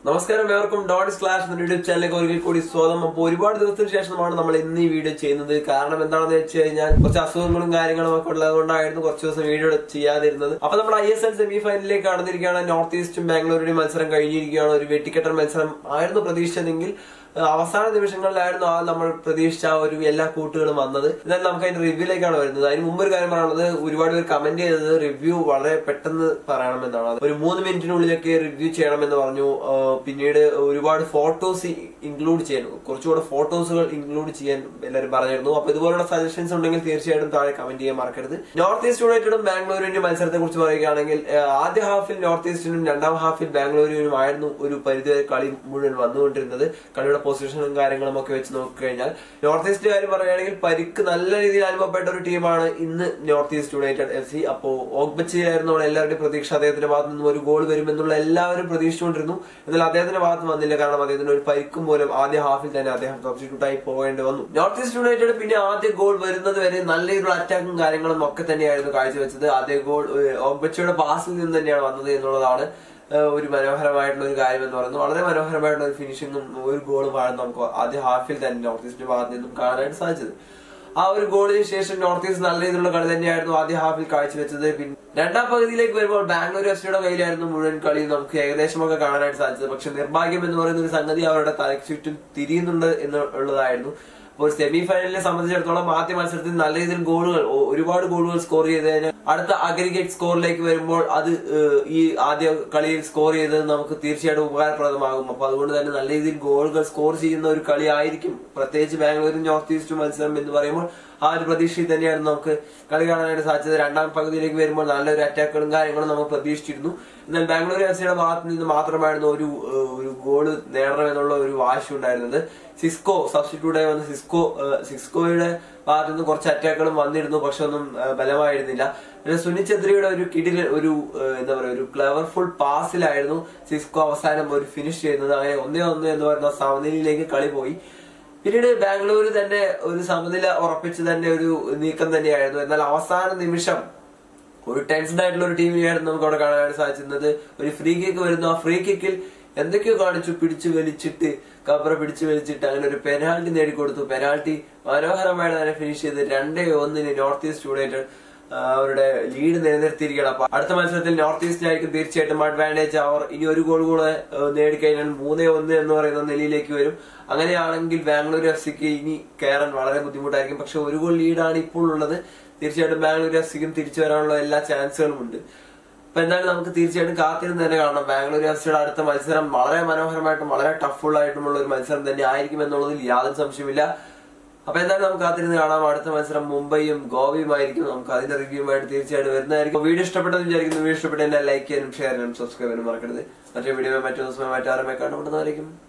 നമസ്കാരം ഏവർക്കും dot slash YouTube ചാനലിലേക്ക് ഒരിക്കൽ കൂടി സ്വാഗതം അപ്പോൾ ഒരുപാട് ദിവസത്തിന് ശേഷമാണ് നമ്മൾ ഇന്ന് ഈ വീഡിയോ ചെയ്യുന്നത് കാരണം എന്താണെന്ന് വെച്ച് കഴിഞ്ഞാൽ കുറച്ച് അസുഖങ്ങളും കാര്യങ്ങളും ഒക്കെ ഉള്ളതുകൊണ്ടായിരുന്നു കുറച്ച് ദിവസം വീഡിയോ ചെയ്യാതിരുന്നത് അപ്പൊ നമ്മൾ ഐ എസ് എൽ സെമി ഫൈനലിലേക്ക് കടന്നിരിക്കുകയാണ് നോർത്ത് ഈസ്റ്റും ബാംഗ്ലൂരുടെയും മത്സരം കഴിഞ്ഞിരിക്കുകയാണ് ഒരു വെട്ടിക്കെട്ടൽ മത്സരം ആയിരുന്നു പ്രതീക്ഷിച്ചതെങ്കിൽ ഏഹ് അവസാന നിമിഷങ്ങളിലായിരുന്നു ആ നമ്മൾ പ്രതീക്ഷിച്ച ആ ഒരു എല്ലാ കൂട്ടുകളും വന്നത് എന്നാൽ നമുക്ക് അതിന്റെ റിവ്യൂലേക്കാണ് വരുന്നത് അതിന് മുമ്പ് ഒരു കാര്യം പറയാനുള്ളത് ഒരുപാട് പേർ കമന്റ് ചെയ്തത് റിവ്യൂ വളരെ പെട്ടെന്ന് പറയണമെന്നാണ് അത് ഒരു മൂന്ന് മിനിറ്റിനുള്ളിലൊക്കെ റിവ്യൂ ചെയ്യണമെന്ന് പറഞ്ഞു ഏഹ് പിന്നീട് ഒരുപാട് ഫോട്ടോസ് ഇൻക്ലൂഡ് ചെയ്യാൻ കുറച്ചുകൂടെ ഫോട്ടോസുകൾ ഇൻക്ലൂഡ് ചെയ്യാൻ എല്ലാവരും പറഞ്ഞിരുന്നു അപ്പൊ ഇതുപോലുള്ള സജഷൻസ് ഉണ്ടെങ്കിൽ തീർച്ചയായിട്ടും താഴെ കമന്റ് ചെയ്യാൻ മറക്കരുത് നോർത്ത് ഈസ്റ്റ് യുണൈറ്റഡും ബാംഗ്ലൂരിന്റെ മത്സരത്തെ കുറിച്ച് പറയുകയാണെങ്കിൽ ഏഹ് ആദ്യ ഹാഫിൽ നോർത്ത് ഈസ്റ്റിനും രണ്ടാം ഹാഫിൽ ബാംഗ്ലൂരിനും ആയിരുന്നു ഒരു പരിധിവരെ കളി മുഴുവൻ വന്നുകൊണ്ടിരുന്നത് കളിയുടെ പൊസിഷനും കാര്യങ്ങളും ഒക്കെ വെച്ച് നോക്കിക്കഴിഞ്ഞാൽ നോർത്ത് ഈസ്റ്റ് കാര്യം പറയുകയാണെങ്കിൽ പരിക്ക് നല്ല രീതിയിൽ അനുഭവപ്പെട്ട ഒരു ടീമാണ് ഇന്ന് North East United F C അപ്പോ ഓഗ്ബച്ചിയായിരുന്നു നമ്മുടെ എല്ലാവരുടെയും പ്രതീക്ഷ അദ്ദേഹത്തിന്റെ ഭാഗത്ത് നിന്നും ഒരു ഗോൾ വരുമെന്നുള്ള എല്ലാവരും പ്രതീക്ഷിച്ചുകൊണ്ടിരുന്നു എന്നാൽ അദ്ദേഹത്തിന്റെ ഭാഗത്ത് വന്നില്ല കാരണം അദ്ദേഹത്തിന് ഒരു പരിക്കും മൂലം ആദ്യ ഹാഫിൽ തന്നെ അദ്ദേഹം സബ്സ്റ്റിറ്റ്യൂട്ട് ആയി പോകേണ്ടി വന്നു നോർത്ത് ഈസ്റ്റ് യുണൈറ്റഡ് പിന്നെ ആദ്യ ഗോൾ വരുന്നത് വരെ നല്ല രീതിയിലുള്ള അറ്റാക്കും കാര്യങ്ങളും ഒക്കെ തന്നെയായിരുന്നു കാഴ്ചവെച്ചത് ആദ്യ ഗോൾ ഓഗ്ബച്ചയുടെ പാസിൽ നിന്ന് തന്നെയാണ് വന്നത് എന്നുള്ളതാണ് ഏഹ് ഒരു മനോഹരമായിട്ടുള്ള ഒരു കാര്യം എന്ന് പറയുന്നത് വളരെ മനോഹരമായിട്ടുള്ള ഒരു ഫിനിഷിങ്ങും ഒരു ഗോളുമാണ് നമുക്ക് ആദ്യ ഹാഫിൽ തന്നെ നോർത്ത് ഈസ്റ്റിന്റെ ഭാഗത്ത് നിന്നും കാണാനായിട്ട് സാധിച്ചത് ആ ഒരു ഗോളിന് ശേഷം നോർത്ത് ഈസ്റ്റ് നല്ല രീതിയിലുള്ള കളി തന്നെയായിരുന്നു ആദ്യ ഹാഫിൽ കാഴ്ചവെച്ചത് പിന്നെ രണ്ടാം പകുതിയിലേക്ക് വരുമ്പോൾ ബാംഗ്ലൂർ എഫ് സിയുടെ കയ്യിലായിരുന്നു മുഴുവൻ കളി നമുക്ക് ഏകദേശമൊക്കെ കാണാനായിട്ട് സാധിച്ചത് പക്ഷെ നിർഭാഗ്യം എന്ന് പറയുന്ന ഒരു സംഗതി അവരുടെ തലയ്ക്ക് ചുറ്റും തിരിയുന്നുണ്ട് എന്നുള്ളതായിരുന്നു അപ്പോൾ സെമി ഫൈനലിനെ സംബന്ധിച്ചിടത്തോളം ആദ്യ മത്സരത്തിൽ നല്ല രീതിയിൽ ഗോളുകൾ ഒ- ഒരുപാട് ഗോളുകൾ സ്കോർ ചെയ്തതിന് അടുത്ത അഗ്രിഗേറ്റ് സ്കോറിലേക്ക് വരുമ്പോൾ അത് ഏഹ്, ഈ ആദ്യ കളിയിൽ സ്കോർ ചെയ്തത് നമുക്ക് തീർച്ചയായിട്ടും ഉപകാരപ്രദമാകും അപ്പൊ അതുകൊണ്ട് തന്നെ നല്ല രീതിയിൽ ഗോളുകൾ സ്കോർ ചെയ്യുന്ന ഒരു കളി ആയിരിക്കും പ്രത്യേകിച്ച് ബാംഗ്ലൂരും നോർത്ത് ഈസ്റ്റ് മത്സരം എന്ന് പറയുമ്പോൾ ആ ഒരു പ്രതീക്ഷയിൽ തന്നെയായിരുന്നു നമുക്ക് കളി കാണാനായിട്ട് സാധിച്ചത് രണ്ടാം പകുതിയിലേക്ക് വരുമ്പോൾ നല്ലൊരു അറ്റാക്കുകളും കാര്യങ്ങളും നമ്മൾ പ്രതീക്ഷിച്ചിരുന്നു എന്നാൽ ബാംഗ്ലൂർ എഫ് സിയുടെ ഭാഗത്ത് നിന്ന് മാത്രമായിരുന്നു ഒരു ഏഹ്, ഒരു ഗോള് നേടണമെന്നുള്ള ഒരു വാശി ഉണ്ടായിരുന്നത് സിസ്കോ സബ്സ്റ്റിറ്റ്യൂട്ട് ആയി വന്ന സിസ്കോ ഏഹ്, സിസ്കോയുടെ ഭാഗത്ത് നിന്ന് കുറച്ച് അറ്റാക്കുകളും വന്നിരുന്നു പക്ഷെ ഒന്നും ഏഹ്, ബലമായിരുന്നില്ല പിന്നെ സുനിൽ ഛത്രിയുടെ ഒരു കിടിൽ ഒരു ഏഹ്, എന്താ പറയുക ഒരു ക്ലവർഫുൾ പാസിലായിരുന്നു സിസ്കോ അവസാനം ഒരു ഫിനിഷ് ചെയ്യുന്നത് അങ്ങനെ ഒന്നേ ഒന്ന് എന്ന് പറയുന്ന സമനിലയിലേക്ക് കളി പോയി പിന്നീട് ബാംഗ്ലൂർ തന്നെ ഒരു സമനില ഉറപ്പിച്ച് തന്നെ ഒരു നീക്കം തന്നെയായിരുന്നു എന്നാൽ അവസാന നിമിഷം ഒരു ടെൻസ്ഡ് ആയിട്ടുള്ള ഒരു ടീമിനെയായിരുന്നു നമുക്ക് അവിടെ കാണാനായിട്ട് സാധിച്ചിരുന്നത് ഒരു ഫ്രീ കിക്ക് വരുന്നു ആ ഫ്രീ കിക്കിൽ എന്തൊക്കെയോ കാണിച്ചു പിടിച്ചു വലിച്ചിട്ട് കബറ പിടിച്ചു വലിച്ചിട്ട് അങ്ങനെ ഒരു പെനാൾട്ടി നേടിക്കൊടുത്തു പെനാൾട്ടി മനോഹരമായിട്ട് തന്നെ ഫിനിഷ് ചെയ്ത് രണ്ടേ ഒന്നിന് നോർത്ത് ഈസ്റ്റ് യുണൈറ്റഡ് ആ, അവരുടെ ലീഡ് നിലനിർത്തിയിരിക്കുകയാണ് അപ്പൊ അടുത്ത മത്സരത്തിൽ നോർത്ത് ഈസ്റ്റിനായിരിക്കും തീർച്ചയായിട്ടും അഡ്വാൻറ്റേജ് അവർ ഇനി ഒരു ഗോൾ കൂടെ ഏഹ്, നേടിക്കഴിഞ്ഞാൽ മൂന്നേ ഒന്ന് എന്ന് പറയുന്ന നിലയിലേക്ക് വരും അങ്ങനെയാണെങ്കിൽ ബാംഗ്ലൂർ എഫ് സിക്ക് ഇനി കയറാൻ വളരെ ബുദ്ധിമുട്ടായിരിക്കും പക്ഷെ ഒരു ഗോൾ ലീഡാണ് ഇപ്പോൾ ഉള്ളത് തീർച്ചയായിട്ടും ബാംഗ്ലൂർ എഫ് സിക്കും തിരിച്ചു വരാനുള്ള എല്ലാ ചാൻസുകളും ഉണ്ട് അപ്പൊ എന്തായാലും നമുക്ക് തീർച്ചയായിട്ടും കാത്തിരുന്ന് തന്നെ കാണാം ബാംഗ്ലൂർ എഫ് സിയുടെ അടുത്ത മത്സരം വളരെ മനോഹരമായിട്ടും വളരെ ടഫുൾ ആയിട്ടുമുള്ള ഒരു മത്സരം തന്നെ ആയിരിക്കും എന്നുള്ളതിൽ യാതൊരു സംശയമില്ല അപ്പൊ എന്തായാലും നമുക്ക് കാത്തിരുന്ന് കാണാം അടുത്ത മത്സരം മുംബൈയും ഗോവയും ആയിരിക്കും നമുക്ക് അതിന്റെ റിവ്യൂമായിട്ട് തീർച്ചയായിട്ടും വരുന്നതായിരിക്കും വീഡിയോ ഇഷ്ടപ്പെട്ടെന്ന് വിചാരിക്കുന്നു വീഡിയോ ഇഷ്ടപ്പെട്ട എന്നെ ലൈക്ക് ചെയ്യാനും ഷെയർ ചെയ്യാനും സബ്സ്ക്രൈബ് ചെയ്യാനും മറക്കരുത് മറ്റേ വീഡിയോ മറ്റു ദിവസമായി മറ്റാരുമായി കണ്ടുമുട്ടുന്നതായിരിക്കും